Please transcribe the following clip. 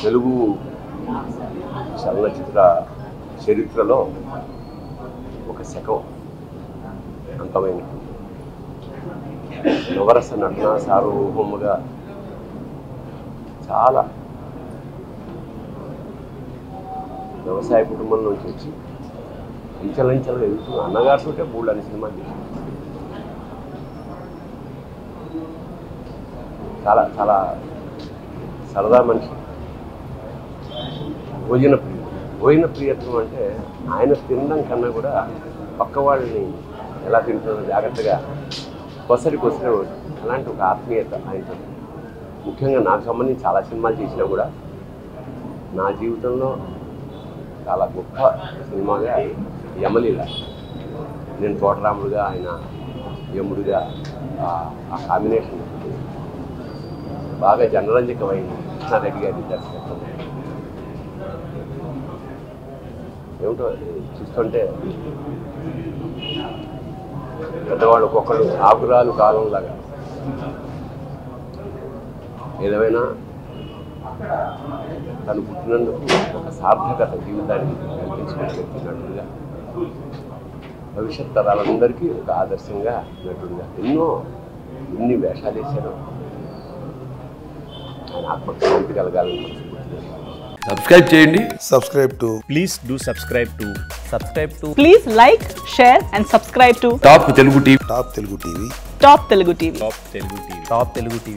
తెలుగు చలనచిత్ర చరిత్రలో ఒక శకం అంతమైన నవరస నటన సార్వభౌముగా చాలా వ్యవసాయ కుటుంబం నుంచి వచ్చి ఇంచలంచలుగా ఎదుగుతున్న అన్నగారితో మూడు అని సినిమాలు చేశాను చాలా చాలా సరదా మనిషి భోజన ప్రియుడు భోజన ప్రియత్వం అంటే ఆయన తినడం కన్నా కూడా పక్క వాళ్ళని ఎలా తింటుందో జాగ్రత్తగా కొసరి కొసరేవాడు అలాంటి ఒక ఆత్మీయత ఆయనతో ముఖ్యంగా నాకు సంబంధించి చాలా సినిమాలు చేసినా కూడా నా జీవితంలో చాలా గొప్ప సినిమాగా యమలీల నేను తోటరాముడుగా ఆయన యముడుగా ఆ- ఆ కాంబినేషన్ బాగా జనరంజకమైంది కృష్ణారెడ్డి గారి దర్శకత్వం ఏమిటో చూస్తుంటే పెద్దవాళ్ళు ఒక్కొక్కరు ఆకురాలు కాలంలాగా ఏదేమైనా తను పుట్టినందుకు ఒక సార్థకత జీవితానికి కల్పించుకుని వ్యక్తి నటుడుగా భవిష్యత్ తరాలందరికీ ఒక ఆదర్శంగా నటుడుగా ఎన్నో ఎన్ని వేషాలు వేశారు ఆయన ఆత్మకు శాంతి కలగాలని మనస్ఫూర్తిగా సబ్స్క్రైబ్ చేయండి subscribe to please do subscribe to subscribe to Please like, share, and subscribe to top Telugu TV Top Telugu TV. Top Telugu TV. top telugu tv top telugu tv